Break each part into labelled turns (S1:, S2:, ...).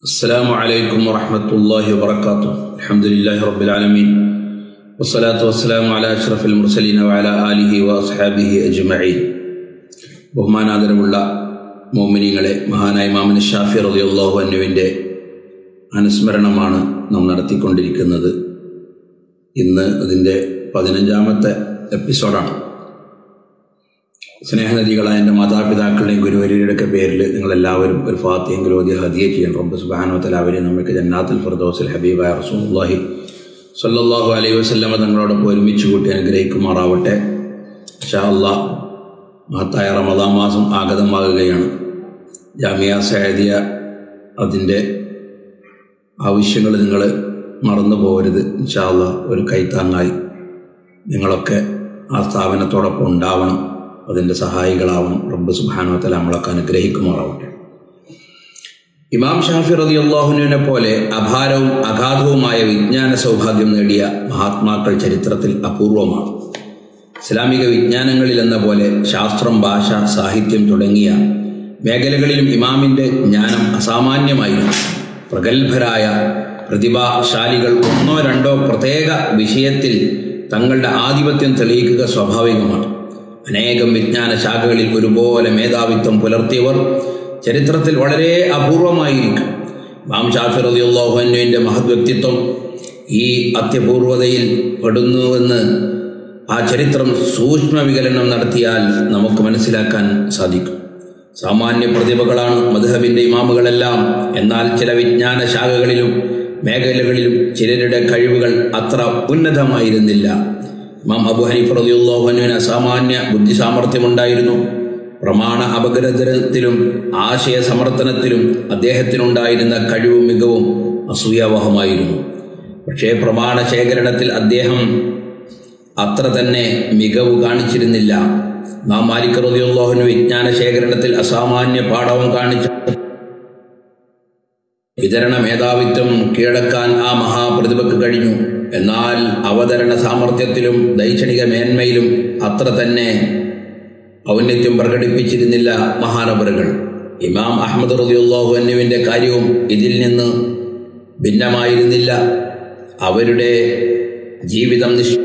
S1: السلام عليكم ورحمة الله وبركاته الحمد لله رب العالمين والصلاة والسلام على أشرف المرسلين وعلى آله وأصحابه أجمعين ബഹുമാനാദരവുള്ള മോമിനിങ്ങളെ മഹാനായ മാമൻ ഷാഫി റളിയല്ലാഹു അന്നുവിൻ്റെ അനുസ്മരണമാണ് നാം നടത്തിക്കൊണ്ടിരിക്കുന്നത് ഇന്ന് അതിൻ്റെ പതിനഞ്ചാമത്തെ എപ്പിസോഡാണ് സ്നേഹനദികളായ എൻ്റെ മാതാപിതാക്കളുടെയും ഗുരുവരിയുടെയൊക്കെ പേരിൽ നിങ്ങളെല്ലാവരും ഒരു ഫാത്തിയെങ്കിലും ഓതി ഹദിയ ചെയ്യണം റബ്ബ് സുബാനോത്തല അവരെ നമുക്ക് ജന്നാത്തുൽ ഫിർദോസിൽ ഹബീബായ റസൂലുള്ളാഹി സല്ലല്ലാഹു അലൈഹി വസല്ലമ തങ്ങളോടൊപ്പം ഒരുമിച്ച് കൂട്ടി അനുഗ്രഹിക്കുമാറാവട്ടെ ഷാ അള്ളാഹ് മഹത്തായ റമദാൻ മാസം ആഗതമാകുകയാണ് ജാമിയ സൈദിയ അതിൻ്റെ ആവശ്യങ്ങൾ നിങ്ങൾ മറന്നു പോകരുത് ഇൻഷാ അള്ളാഹ് ഒരു കൈത്താങ്ങായി നിങ്ങളൊക്കെ ആ സ്ഥാപനത്തോടൊപ്പം ഉണ്ടാവണം അതിൻ്റെ സഹായികളാവണം റബ്ബ് സുബാനുവത്തല നമ്മളൊക്കെ അനുഗ്രഹിക്കുമാറാവട്ടെ ഇമാം ഷാഫി റതി അള്ളാഹുനുവിനെ പോലെ അപാരവും അഗാധവുമായ വിജ്ഞാന സൗഭാഗ്യം നേടിയ മഹാത്മാക്കൾ ചരിത്രത്തിൽ അപൂർവമാണ് ഇസ്ലാമിക വിജ്ഞാനങ്ങളിൽ എന്ന പോലെ ശാസ്ത്രം ഭാഷ സാഹിത്യം തുടങ്ങിയ മേഖലകളിലും ഇമാമിൻ്റെ ജ്ഞാനം അസാമാന്യമായിരുന്നു പ്രഗത്ഭരായ പ്രതിഭാശാലികൾ ഒന്നോ രണ്ടോ പ്രത്യേക വിഷയത്തിൽ തങ്ങളുടെ ആധിപത്യം തെളിയിക്കുക സ്വാഭാവികമാണ് അനേകം വിജ്ഞാന ശാഖകളിൽ ഒരുപോലെ മേധാവിത്വം പുലർത്തിയവർ ചരിത്രത്തിൽ വളരെ അപൂർവമായിരിക്കും മാം ഷാഫി റതിയുള്ളാഹുവിൻ്റെ മഹത് വ്യക്തിത്വം ഈ അത്യപൂർവതയിൽ പെടുന്നുവെന്ന് ആ ചരിത്രം സൂക്ഷ്മ വികലനം നടത്തിയാൽ നമുക്ക് മനസ്സിലാക്കാൻ സാധിക്കും സാമാന്യ പ്രതിഭകളാണ് മധുഹബിൻ്റെ ഇമാമുകളെല്ലാം എന്നാൽ ചില വിജ്ഞാന ശാഖകളിലും മേഖലകളിലും ചിലരുടെ കഴിവുകൾ അത്ര ഉന്നതമായിരുന്നില്ല ഇമാം അബു ഹനീഫ് റളിയല്ലാഹുവിന് അസാമാന്യ ബുദ്ധി സാമർഥ്യമുണ്ടായിരുന്നു പ്രമാണ അപഗ്രഥനത്തിലും ആശയ സമർത്ഥനത്തിലും അദ്ദേഹത്തിനുണ്ടായിരുന്ന കഴിവും മികവും അസൂയാവഹമായിരുന്നു പക്ഷേ പ്രമാണ ശേഖരണത്തിൽ അദ്ദേഹം അത്ര തന്നെ മികവ് കാണിച്ചിരുന്നില്ല നാം മാലിക് റളിയല്ലാഹുവിന് വിജ്ഞാന ശേഖരണത്തിൽ അസാമാന്യ പാഠവും കാണിച്ചു വിതരണ മേധാവിത്വം കീഴടക്കാൻ ആ മഹാപ്രതിഭയ്ക്ക് കഴിഞ്ഞു എന്നാൽ അവതരണ സാമർഥ്യത്തിലും ദൈക്ഷണിക മേന്മയിലും അത്ര തന്നെ ഔന്നത്യം പ്രകടിപ്പിച്ചിരുന്നില്ല മഹാനവറുകൾ ഇമാം അഹമ്മദ് റദിയുള്ളാഹു അന്നുവിൻ്റെ കാര്യവും ഇതിൽ നിന്ന് ഭിന്നമായിരുന്നില്ല അവരുടെ ജീവിതം നിഷ്ഠ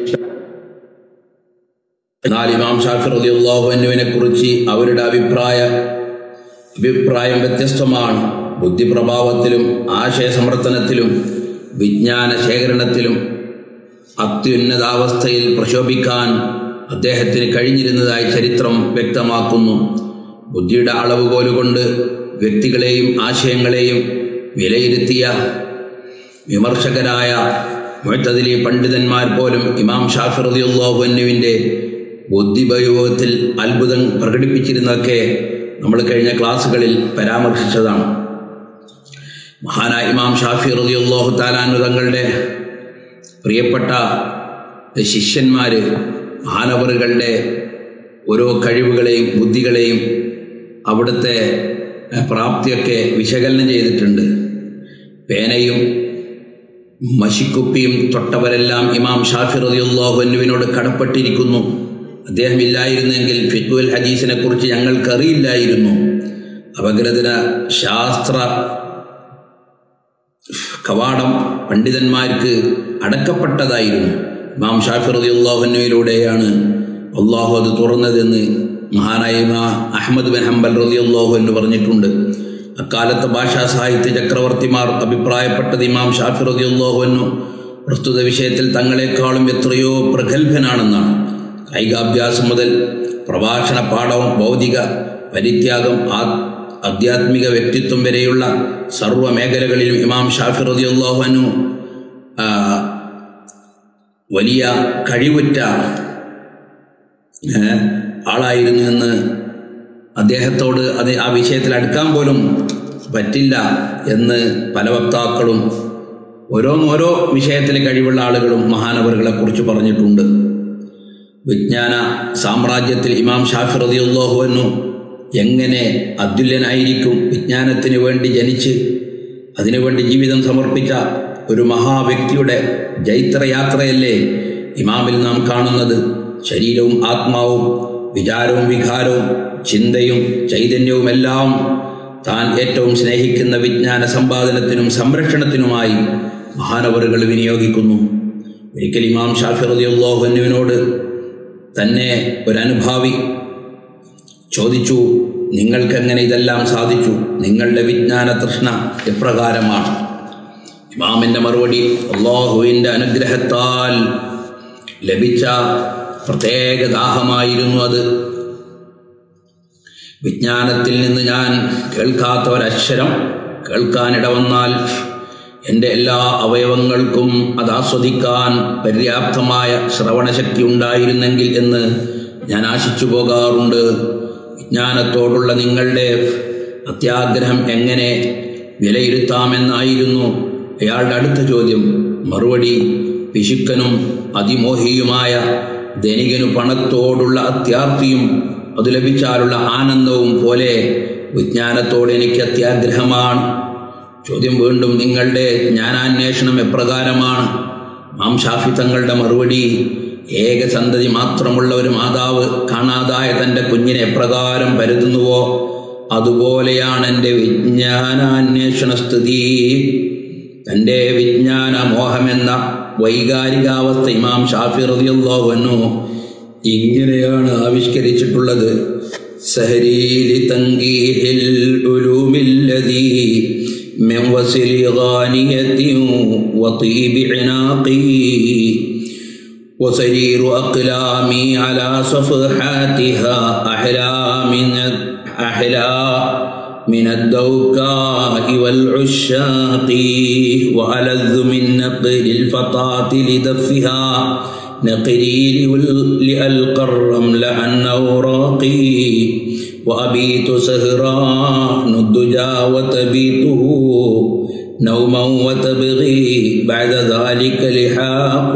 S1: എന്നാൽ ഇമാം ഷാഫി റദിയുള്ളാഹു അന്നുവിനെ കുറിച്ച് അവരുടെ അഭിപ്രായ അഭിപ്രായം വ്യത്യസ്തമാണ് ബുദ്ധിപ്രഭാവത്തിലും ആശയസമർത്ഥനത്തിലും വിജ്ഞാന ശേഖരണത്തിലും അത്യുന്നതാവസ്ഥയിൽ പ്രശോഭിക്കാൻ അദ്ദേഹത്തിന് കഴിഞ്ഞിരുന്നതായി ചരിത്രം വ്യക്തമാക്കുന്നു ബുദ്ധിയുടെ അളവുകോലുകൊണ്ട് വ്യക്തികളെയും ആശയങ്ങളെയും വിലയിരുത്തിയ വിമർശകരായ മുഴത്തതിലെ പണ്ഡിതന്മാർ പോലും ഇമാം ഷാഫി റദിയുള്ളാഹുവിൻ്റെ ബുദ്ധിപയോഗത്തിൽ അത്ഭുതം പ്രകടിപ്പിച്ചിരുന്നതൊക്കെ നമ്മൾ കഴിഞ്ഞ ക്ലാസ്സുകളിൽ പരാമർശിച്ചതാണ് മഹാനായ ഇമാം ഷാഫി റളിയല്ലാഹു താലാനു തങ്ങളുടെ പ്രിയപ്പെട്ട ശിഷ്യന്മാർ മഹാനവറുകളുടെ ഓരോ കഴിവുകളെയും ബുദ്ധികളെയും അവിടുത്തെ പ്രാപ്തിയൊക്കെ വിശകലനം ചെയ്തിട്ടുണ്ട് പേനയും മഷിക്കുപ്പിയും തൊട്ടവരെല്ലാം ഇമാം ഷാഫി റളിയല്ലാഹുവിനോട് കടപ്പെട്ടിരിക്കുന്നു അദ്ദേഹം ഇല്ലായിരുന്നെങ്കിൽ ഫിറ്റുൽ ഹദീസിനെ കുറിച്ച് ഞങ്ങൾക്കറിയില്ലായിരുന്നു അപഗ്രഥന ശാസ്ത്ര കവാടം പണ്ഡിതന്മാർക്ക് അടക്കപ്പെട്ടതായിരുന്നു ഇമാം ഷാഫി റതിയുള്ളാഹുവിലൂടെയാണ് അള്ളാഹു അത് തുറന്നതെന്ന് മഹാനായ അഹമ്മദ് ബിൻ ഹംബൽ റതിയുള്ളാഹു എന്ന് പറഞ്ഞിട്ടുണ്ട് അക്കാലത്തെ ഭാഷാ സാഹിത്യ ചക്രവർത്തിമാർ അഭിപ്രായപ്പെട്ടത് ഇമാം ഷാഫി റതിയുള്ളാഹുവിനു പ്രസ്തുത വിഷയത്തിൽ തങ്ങളെക്കാളും എത്രയോ പ്രഗത്ഭനാണെന്നാണ് കായികാഭ്യാസം മുതൽ പ്രഭാഷണ പാഠവും ഭൗതിക പരിത്യാഗം ആ ആധ്യാത്മിക വ്യക്തിത്വം വരെയുള്ള സർവ്വ മേഖലകളിലും ഇമാം ഷാഫി റതിയുള്ളാഹുനു വലിയ കഴിവുറ്റ ആളായിരുന്നു എന്ന് അദ്ദേഹത്തോട് അത് ആ വിഷയത്തിൽ അടുക്കാൻ പോലും പറ്റില്ല എന്ന് പല വക്താക്കളും ഓരോന്നോരോ വിഷയത്തിൽ കഴിവുള്ള ആളുകളും മഹാനവറുകളെ കുറിച്ച് പറഞ്ഞിട്ടുണ്ട് വിജ്ഞാന സാമ്രാജ്യത്തിൽ ഇമാം ഷാഫി റതിയുള്ളാഹുവന്നു എങ്ങനെ അതുല്യനായിരിക്കും വിജ്ഞാനത്തിന് വേണ്ടി ജനിച്ച് അതിനുവേണ്ടി ജീവിതം സമർപ്പിച്ച ഒരു മഹാവ്യക്തിയുടെ ജൈത്രയാത്രയല്ലേ ഇമാമിൽ നാം കാണുന്നത് ശരീരവും ആത്മാവും വിചാരവും വികാരവും ചിന്തയും ചൈതന്യവുമെല്ലാം താൻ ഏറ്റവും സ്നേഹിക്കുന്ന വിജ്ഞാന സമ്പാദനത്തിനും സംരക്ഷണത്തിനുമായി മഹാനവറുകൾ വിനിയോഗിക്കുന്നു ഒരിക്കൽ ഇമാം ഷാഫി റളിയല്ലാഹുവിനോട് തന്നെ ഒരനുഭാവി ചോദിച്ചു നിങ്ങൾക്കെങ്ങനെ ഇതെല്ലാം സാധിച്ചു നിങ്ങളുടെ വിജ്ഞാന തൃഷ്ണ എപ്രകാരമാണ് ഇമാമിൻ്റെ മറുപടി അള്ളാഹുവിൻ്റെ അനുഗ്രഹത്താൽ ലഭിച്ച പ്രത്യേക ദാഹമായിരുന്നു അത് വിജ്ഞാനത്തിൽ നിന്ന് ഞാൻ കേൾക്കാത്ത ഒരക്ഷരം കേൾക്കാനിടവന്നാൽ എൻ്റെ എല്ലാ അവയവങ്ങൾക്കും അത് ആസ്വദിക്കാൻ പര്യാപ്തമായ ശ്രവണശക്തി ഉണ്ടായിരുന്നെങ്കിൽ എന്ന് ഞാൻ ആശിച്ചു പോകാറുണ്ട് വിജ്ഞാനത്തോടുള്ള നിങ്ങളുടെ അത്യാഗ്രഹം എങ്ങനെ വിലയിരുത്താമെന്നായിരുന്നു അയാളുടെ അടുത്ത ചോദ്യം മറുപടി പിശുക്കനും അതിമോഹിയുമായ ധനികനു പണത്തോടുള്ള അത്യാർത്തിയും അത് ലഭിച്ചാലുള്ള ആനന്ദവും പോലെ വിജ്ഞാനത്തോട് എനിക്ക് അത്യാഗ്രഹമാണ് ചോദ്യം വീണ്ടും നിങ്ങളുടെ ജ്ഞാനാന്വേഷണം എപ്രകാരമാണ് മാം ഷാഫി തങ്ങളുടെ മറുപടി ഏകസന്തതി മാത്രമുള്ള ഒരു മാതാവ് കാണാതായ തൻ്റെ കുഞ്ഞിനെ എപ്രകാരം പരുതുന്നുവോ അതുപോലെയാണ് എൻ്റെ വിജ്ഞാനാന്വേഷണ സ്ഥിതി തൻ്റെ വിജ്ഞാന മോഹമെന്ന വൈകാരികാവസ്ഥ ഇമാം ഷാഫി റളിയല്ലാഹു ഇങ്ങനെയാണ് ആവിഷ്കരിച്ചിട്ടുള്ളത് സഹരീലി തങ്കീഹിൽ ഉലൂമില്ലദീ من وسل غانية وطيب عناقي وسرير أقلامي على صفحاتها أحلى من أحلى من الدوكاء والعشاق وألذ من نقل الفطاة لدفها نقري لألقى الرمل عن أوراقي وأبيت سهران الدجى وتبيته نوما وتبغي بعد ذلك لحاق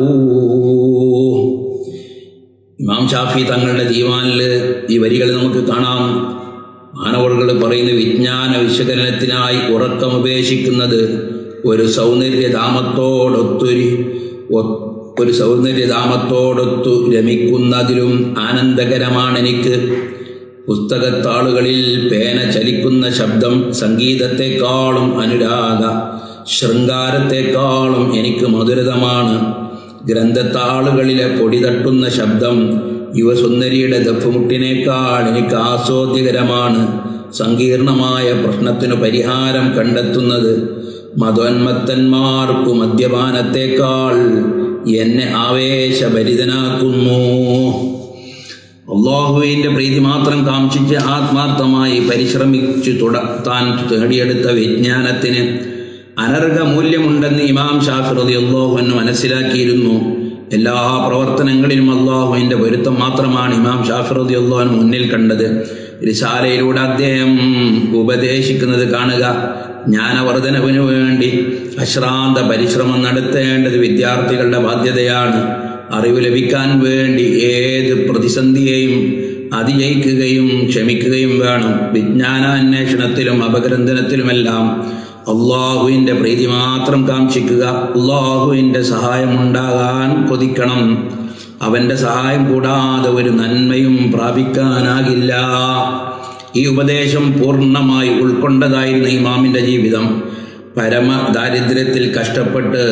S1: ഇമാം ഷാഫി തങ്ങളുടെ ദീവാനിൽ ഈ വരികൾ നമുക്ക് കാണാം മാനവറുകൾ പറയുന്ന വിജ്ഞാന വിശകലനത്തിനായി ഉറക്കം ഉപേക്ഷിക്കുന്നത് ഒരു സൗന്ദര്യധാമത്തോടൊത്തൊരു ഒരു സൗന്ദര്യധാമത്തോടൊത്തു രമിക്കുന്നതിലും ആനന്ദകരമാണ് എനിക്ക് പുസ്തകത്താളുകളിൽ പേന ചലിക്കുന്ന ശബ്ദം സംഗീതത്തെക്കാളും അനുരാഗ ശൃംഗാരത്തെക്കാളും എനിക്ക് മധുരതമാണ് ഗ്രന്ഥത്താളുകളിലെ പൊടി തട്ടുന്ന ശബ്ദം യുവസുന്ദരിയുടെ ദഫുമുട്ടിനേക്കാൾ എനിക്ക് ആസ്വാദ്യകരമാണ് സങ്കീർണമായ പ്രശ്നത്തിനു പരിഹാരം കണ്ടെത്തുന്നത് മതോന്മത്തന്മാർക്കു മദ്യപാനത്തെക്കാൾ എന്നെ ആവേശഭരിതനാക്കുന്നു അള്ളാഹുവിൻ്റെ പ്രീതി മാത്രം കാംക്ഷിച്ച് ആത്മാർത്ഥമായി പരിശ്രമിച്ചു തുട താൻ നേടിയെടുത്ത വിജ്ഞാനത്തിന് അനർഘ മൂല്യമുണ്ടെന്ന് ഇമാം ഷാഫി റതി അള്ളാഹുവിന് മനസ്സിലാക്കിയിരുന്നു എല്ലാ പ്രവർത്തനങ്ങളിലും അള്ളാഹുവിൻ്റെ പൊരുത്തം മാത്രമാണ് ഇമാം ഷാഫി റതി അള്ളാഹുവിന് മുന്നിൽ കണ്ടത് റിസാലയിലൂടെ അദ്ദേഹം ഉപദേശിക്കുന്നത് കാണുക ജ്ഞാനവർദ്ധനവിനു വേണ്ടി അശ്രാന്ത പരിശ്രമം നടത്തേണ്ടത് വിദ്യാർത്ഥികളുടെ ബാധ്യതയാണ് അറിവ് ലഭിക്കാൻ വേണ്ടി ഏത് പ്രതിസന്ധിയെയും അതിജയിക്കുകയും ക്ഷമിക്കുകയും വേണം വിജ്ഞാനാന്വേഷണത്തിലും അപഗ്രന്ഥനത്തിലുമെല്ലാം അള്ളാഹുവിൻ്റെ പ്രീതി മാത്രം കാക്ഷിക്കുക അള്ളാഹുവിൻ്റെ സഹായം ഉണ്ടാകാൻ കൊതിക്കണം അവൻ്റെ സഹായം കൂടാതെ ഒരു നന്മയും പ്രാപിക്കാനാകില്ല ഈ ഉപദേശം പൂർണ്ണമായി ഉൾക്കൊണ്ടതായിരുന്ന ഇമാമിൻ്റെ ജീവിതം പരമ ദാരിദ്ര്യത്തിൽ കഷ്ടപ്പെട്ട്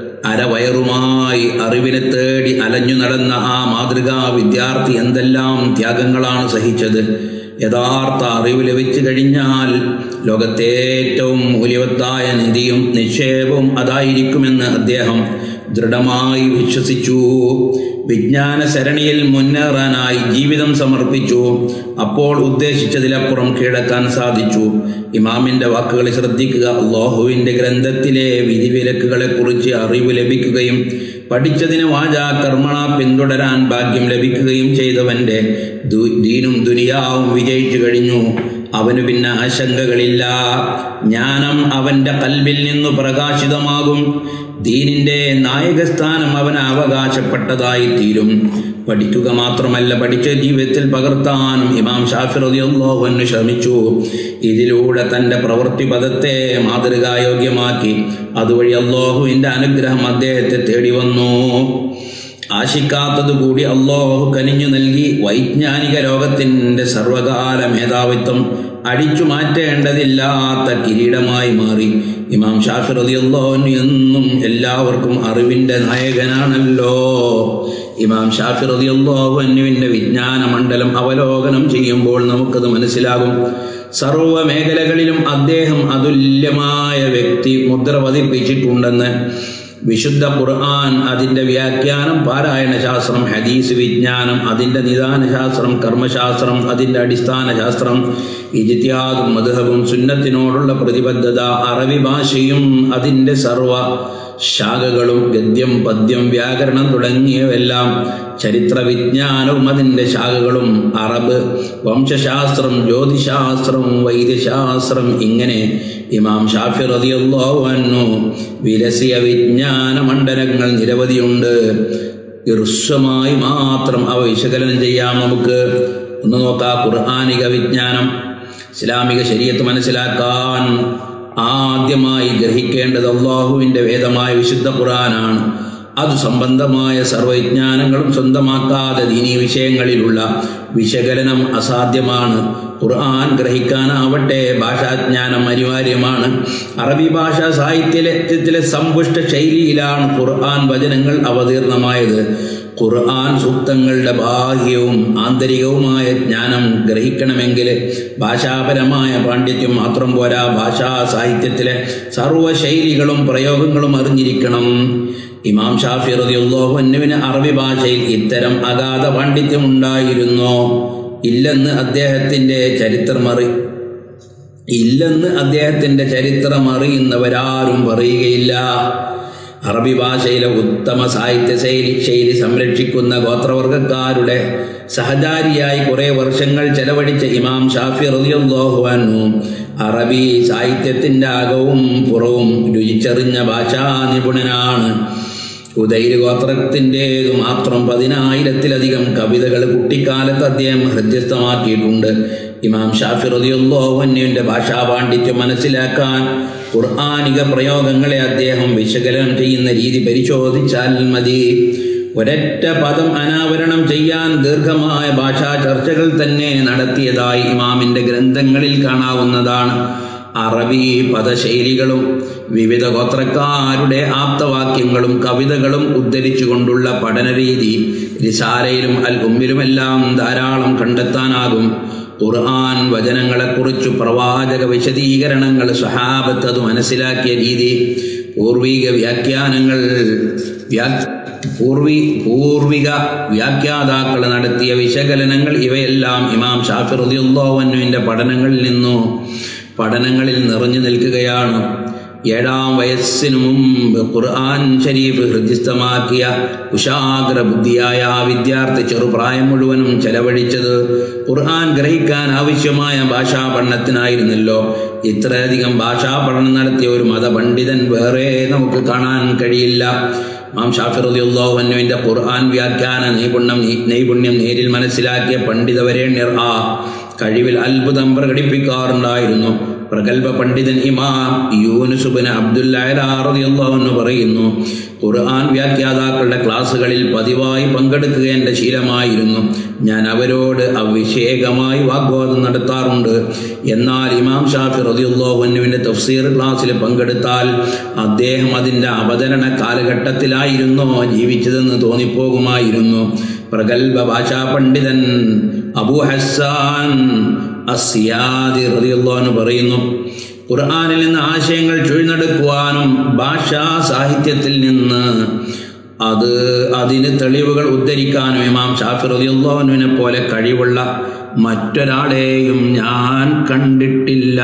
S1: അരവയറുമായി അറിവിനെ തേടി അലഞ്ഞു നടന്ന ആ മാതൃകാ വിദ്യാർത്ഥി എന്തെല്ലാം ത്യാഗങ്ങളാണ് സഹിച്ചത് യഥാർത്ഥ അറിവ് ലഭിച്ചു കഴിഞ്ഞാൽ ലോകത്തെ ഏറ്റവും മൂല്യവത്തായ നിധിയും നിക്ഷേപവും അതായിരിക്കുമെന്ന് അദ്ദേഹം ദൃഢമായി വിശ്വസിച്ചു വിജ്ഞാന സരണിയിൽ മുന്നേറാനായി ജീവിതം സമർപ്പിച്ചു അപ്പോൾ ഉദ്ദേശിച്ചതിലപ്പുറം കീഴക്കാൻ സാധിച്ചു ഇമാമിന്റെ വാക്കുകൾ ശ്രദ്ധിക്കുക അള്ളാഹുവിന്റെ ഗ്രന്ഥത്തിലെ വിധിവിലക്കുകളെ കുറിച്ച് അറിവ് ലഭിക്കുകയും പഠിച്ചതിന് വാചാ കർമ്മണ പിന്തുടരാൻ ഭാഗ്യം ലഭിക്കുകയും ചെയ്തവന്റെ ദീനും ദുനിയാവും വിജയിച്ചു കഴിഞ്ഞു അവന് പിന്നെ ആശങ്കകളില്ല ജ്ഞാനം അവന്റെ കൽബിൽ നിന്നു പ്രകാശിതമാകും ദീനിന്റെ നായകസ്ഥാനം അവന് അവകാശപ്പെട്ടതായി തീരും പഠിക്കുക മാത്രമല്ല പഠിച്ച ജീവിതത്തിൽ പകർത്താനും ഇമാം ഷാഫി റളിയല്ലാഹു ശ്രമിച്ചു ഇതിലൂടെ തന്റെ പ്രവൃത്തി പദത്തെ മാതൃകായോഗ്യമാക്കി അതുവഴി അള്ളാഹുവിന്റെ അനുഗ്രഹം അദ്ദേഹത്തെ തേടി വന്നു ആശിക്കാത്തത് കൂടി അള്ളാഹു കനിഞ്ഞു നൽകി വൈജ്ഞാനിക ലോകത്തിൻ്റെ സർവകാല മേധാവിത്വം അടിച്ചു മാറ്റേണ്ടതില്ലാത്ത കിരീടമായി മാറി ഇമാം ഷാഫി റളിയല്ലാഹു എന്നും എല്ലാവർക്കും അറിവിന്റെ നായകനാണല്ലോ ഇമാം ഷാഫി റളിയല്ലാഹു അൻഹുവിന്റെ വിജ്ഞാന മണ്ഡലം അവലോകനം ചെയ്യുമ്പോൾ നമുക്കത് മനസ്സിലാകും സർവ മേഖലകളിലും അദ്ദേഹം അതുല്യമായ വ്യക്തി മുദ്ര പതിപ്പിച്ചിട്ടുണ്ടെന്ന് വിശുദ്ധ ഖുർആൻ അതിൻ്റെ വ്യാഖ്യാനം പാരായണ ശാസ്ത്രം ഹദീസ് വിജ്ഞാനം അതിൻ്റെ നിദാന ശാസ്ത്രം കർമ്മശാസ്ത്രം അതിൻ്റെ അടിസ്ഥാന ശാസ്ത്രം ഇജിത്യാദും മധുഹവും സുന്നത്തിനോടുള്ള പ്രതിബദ്ധത അറബി ഭാഷയും അതിൻ്റെ സർവ ശാഖകളും ഗദ്യം പദ്യം വ്യാകരണം തുടങ്ങിയവയെല്ലാം ചരിത്ര വിജ്ഞാനവും അതിൻ്റെ ശാഖകളും അറബ് വംശശാസ്ത്രം ജ്യോതിശാസ്ത്രം വൈദ്യശാസ്ത്രം ഇങ്ങനെ ഇമാം ഷാഫി റളിയല്ലാഹു അൻഹു വിലസിയ വിജ്ഞാന മണ്ഡലങ്ങൾ നിരവധിയുണ്ട് ഹ്രസ്വമായി മാത്രം അവ വിശകലനം ചെയ്യാം നമുക്ക് ഒന്ന് നോക്കാം ഖുർആാനിക വിജ്ഞാനം ഇസ്ലാമിക ശരീരത്ത് മനസ്സിലാക്കാൻ ആദ്യമായി ഗ്രഹിക്കേണ്ടത് അള്ളാഹുവിൻ്റെ വേദമായ വിശുദ്ധ ഖുർആനാണ് അത് സംബന്ധമായ സർവവിജ്ഞാനങ്ങളും സ്വന്തമാക്കാതെ ദീനീ വിഷയങ്ങളിലുള്ള വിശകലനം അസാധ്യമാണ് ഖുർആൻ ഗ്രഹിക്കാനാവട്ടെ ഭാഷാജ്ഞാനം അനിവാര്യമാണ് അറബി ഭാഷാ സാഹിത്യത്തിലെ സമ്പുഷ്ട ശൈലിയിലാണ് ഖുർആൻ വചനങ്ങൾ അവതീർണമായത് ഖുർആൻ സൂക്തങ്ങളുടെ ബാഹ്യവും ആന്തരികവുമായ ജ്ഞാനം ഗ്രഹിക്കണമെങ്കിൽ ഭാഷാപരമായ പാണ്ഡിത്യം മാത്രം പോരാ ഭാഷാ സാഹിത്യത്തിലെ സർവ്വശൈലികളും പ്രയോഗങ്ങളും അറിഞ്ഞിരിക്കണം ഇമാം ഷാഫി റളിയല്ലാഹു അൻഹുവിന് അറബി ഭാഷയിൽ ഇത്തരം അഗാധ പാണ്ഡിത്യം ഉണ്ടായിരുന്നോ ഇല്ലെന്ന് അദ്ദേഹത്തിൻ്റെ ചരിത്രം അറി ഇല്ലെന്ന് അദ്ദേഹത്തിൻ്റെ ചരിത്രം അറിയുന്നവരാരും പറയുകയില്ല അറബി ഭാഷയിലെ ഉത്തമ സാഹിത്യ ശൈലി ശൈലി സംരക്ഷിക്കുന്ന ഗോത്രവർഗക്കാരുടെ സഹചാരിയായി കുറേ വർഷങ്ങൾ ചെലവഴിച്ച ഇമാം ഷാഫി റളിയല്ലാഹു അൻഹു അറബി സാഹിത്യത്തിൻ്റെ അകവും പുറവും രുചിച്ചറിഞ്ഞ ഭാഷാ നിപുണനാണ് ഉദൈർ ഗോത്രത്തിൻ്റേതു മാത്രം പതിനായിരത്തിലധികം കവിതകൾ കുട്ടിക്കാലത്ത് അദ്ദേഹം ഹൃദ്യസ്ഥമാക്കിയിട്ടുണ്ട് ഇമാം ഷാഫി റളിയല്ലാഹു അൻഹുവിൻ്റെ ഭാഷാ പാണ്ഡിത്യം മനസ്സിലാക്കാൻ ഖുർആാനിക പ്രയോഗങ്ങളെ അദ്ദേഹം വിശകലനം ചെയ്യുന്ന രീതി പരിശോധിച്ചാൽ മതി ഒരൊറ്റ പദം അനാവരണം ചെയ്യാൻ ദീർഘമായ ഭാഷാ ചർച്ചകൾ തന്നെ നടത്തിയതായി ഇമാമിൻ്റെ ഗ്രന്ഥങ്ങളിൽ കാണാവുന്നതാണ് അറബി പദശൈലികളും വിവിധ ഗോത്രക്കാരുടെ ആപ്തവാക്യങ്ങളും കവിതകളും ഉദ്ധരിച്ചുകൊണ്ടുള്ള പഠനരീതി റിസാലയിലും അൽ ഉമ്മിലുമെല്ലാം ധാരാളം കണ്ടെത്താനാകും ഖുർആൻ വചനങ്ങളെക്കുറിച്ചു പ്രവാചക വിശദീകരണങ്ങൾ സഹാബത്ത് അത് മനസ്സിലാക്കിയ രീതി പൂർവിക വ്യാഖ്യാനങ്ങൾ വ്യാ പൂർവി പൂർവിക വ്യാഖ്യാതാക്കൾ നടത്തിയ വിശകലനങ്ങൾ ഇവയെല്ലാം ഇമാം ഷാഫി റളിയല്ലാഹുവിൻ്റെ പഠനങ്ങളിൽ നിന്നു പഠനങ്ങളിൽ നിറഞ്ഞു നിൽക്കുകയാണ് ഏഴാം വയസ്സിനു മുമ്പ് ഖുർആൻ ഷരീഫ് ഹൃദ്യസ്ഥമാക്കിയ കുശാഗ്ര ബുദ്ധിയായ ആ വിദ്യാർത്ഥി ചെറുപ്രായം മുഴുവനും ചെലവഴിച്ചത് ഖുർആൻ ഗ്രഹിക്കാൻ ആവശ്യമായ ഭാഷാ പഠനത്തിനായിരുന്നല്ലോ ഇത്രയധികം ഭാഷാ പഠനം നടത്തിയ ഒരു മതപണ്ഡിതൻ വേറെ നമുക്ക് കാണാൻ കഴിയില്ല മാം ഷാഫി റളിയല്ലാഹു അൻഹുവിന്റെ ഖുർആൻ വ്യാഖ്യാന നൈപുണ്യം നൈപുണ്യം നേരിൽ മനസ്സിലാക്കിയ പണ്ഡിതവരേണ്യർ ആ കഴിവിൽ അത്ഭുതം പ്രകടിപ്പിക്കാറുണ്ടായിരുന്നു പ്രഗത്ഭ പണ്ഡിതൻ ഇമാം യൂനുസുബിന് അബ്ദുല്ലാഹു പറയുന്നു ഖുർആൻ വ്യാഖ്യാതാക്കളുടെ ക്ലാസ്സുകളിൽ പതിവായി പങ്കെടുക്കുക എൻ്റെ ശീലമായിരുന്നു ഞാൻ അവരോട് അവിഷേകമായി വാഗ്വാദം നടത്താറുണ്ട് എന്നാൽ ഇമാം ഷാഫി റതിയുള്ളോവന്നുവിൻ്റെ തഫ്സീർ ക്ലാസ്സിൽ പങ്കെടുത്താൽ അദ്ദേഹം അതിൻ്റെ അവതരണ കാലഘട്ടത്തിലായിരുന്നോ ജീവിച്ചതെന്ന് തോന്നിപ്പോകുമായിരുന്നു പ്രഗത്ഭ ഭാഷാ പണ്ഡിതൻ അബു ഹസ്സാൻ അസിയാദി റളിയല്ലാഹു പറയുന്നു ഖുർആനിൽ നിന്ന് ആശയങ്ങൾ ചുഴിനടുക്കുവാനും ഭാഷാ സാഹിത്യത്തിൽ നിന്ന് അത് അതിന് തെളിവുകൾ ഉദ്ധരിക്കാനും ഇമാം ഷാഫി റളിയല്ലാഹുവിനെ പോലെ കഴിവുള്ള മറ്റൊരാളെയും ഞാൻ കണ്ടിട്ടില്ല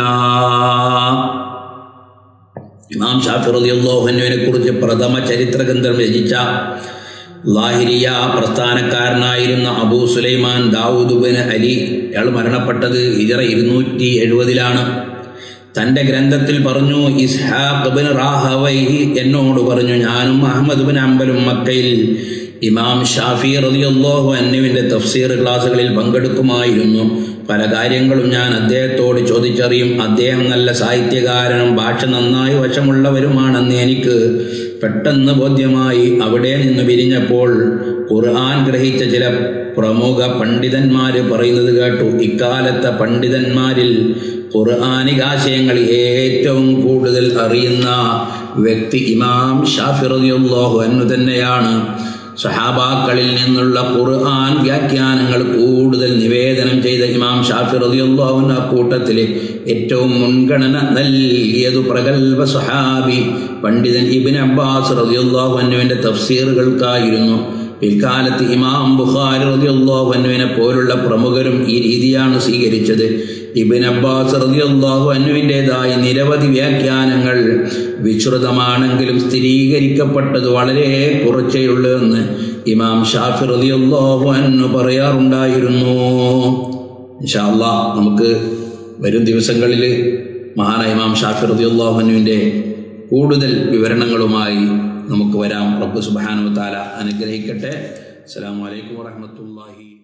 S1: ഇമാം ഷാഫി റളിയല്ലാഹുവിനെ കുറിച്ച് പ്രഥമ ചരിത്ര ഗ്രന്ഥം രചിച്ച ലാഹിരിയ പ്രസ്ഥാനക്കാരനായിരുന്ന അബൂ സുലൈമാൻ ദാവൂദ് ബിൻ അലി അയാൾ മരണപ്പെട്ടത് ഹിജറ ഇരുന്നൂറ്റി എഴുപതിലാണ് തൻ്റെ ഗ്രന്ഥത്തിൽ പറഞ്ഞു ഇസ്ഹാഖ് ബിൻ റാഹവൈഹി എന്നോട് പറഞ്ഞു ഞാനും അഹമ്മദ് ബിൻ അമ്പലും മക്കയിൽ ഇമാം ഷാഫി റളിയല്ലാഹു അന്നുവിൻ്റെ തഫ്സീർ ക്ലാസ്സുകളിൽ പങ്കെടുക്കുമായിരുന്നു പല കാര്യങ്ങളും ഞാൻ അദ്ദേഹത്തോട് ചോദിച്ചറിയും അദ്ദേഹം നല്ല സാഹിത്യകാരനും ഭാഷ നന്നായി വശമുള്ളവരുമാണെന്ന് എനിക്ക് പെട്ടെന്ന് ബോധ്യമായി അവിടെ നിന്ന് പിരിഞ്ഞപ്പോൾ ഖുർആൻ ഗ്രഹിച്ച ചില പ്രമുഖ പണ്ഡിതന്മാർ പറയുന്നത് കേട്ടു ഇക്കാലത്തെ പണ്ഡിതന്മാരിൽ ഖുർആാനിക ആശയങ്ങൾ ഏറ്റവും കൂടുതൽ അറിയുന്ന വ്യക്തി ഇമാം ഷാഫി റളിയല്ലാഹു അൻഹു തന്നെയാണ് സഹാബാക്കളിൽ നിന്നുള്ള ഖുർആൻ വ്യാഖ്യാനങ്ങൾ കൂടുതൽ നിവേദനം ചെയ്ത ഇമാം ഷാഫി റളിയല്ലാഹു അൻഹു അക്കൂട്ടത്തിൽ ഏറ്റവും മുൻഗണന നൽകിയത് പ്രഗത്ഭ സഹാബി പണ്ഡിതൻ ഇബിൻ അബ്ബാസ് റളിയല്ലാഹു അൻഹുവിൻ്റെ തഫ്സീറുകൾക്കായിരുന്നു പിൽക്കാലത്ത് ഇമാം ബുഖാരി റളിയല്ലാഹു അൻഹുവിനെ പോലുള്ള പ്രമുഖരും ഈ രീതിയാണ് സ്വീകരിച്ചത് ഇബിൻ അബ്ബാസ് റളിയല്ലാഹു അൻഹുവിൻ്റെതായ നിരവധി വ്യാഖ്യാനങ്ങൾ വിശ്രുതമാണെങ്കിലും സ്ഥിരീകരിക്കപ്പെട്ടത് വളരെ കുറച്ചേ ഉള്ളൂ എന്ന് ഇമാം ഷാഫി റളിയല്ലാഹു അൻഹു പറയാറുണ്ടായിരുന്നു ഇൻഷാ അല്ലാഹ് നമുക്ക് വരും ദിവസങ്ങളിൽ മഹാനായ ഇമാം ഷാഫി റളിയല്ലാഹു അൻഹുവിൻ്റെ കൂടുതൽ വിവരണങ്ങളുമായി നമുക്ക് വരാം റബ്ബ് സുബ്ഹാനഹു വ തആല അനുഗ്രഹിക്കട്ടെ അസ്സലാമു അലൈക്കും വറഹ്മത്തുള്ളാഹി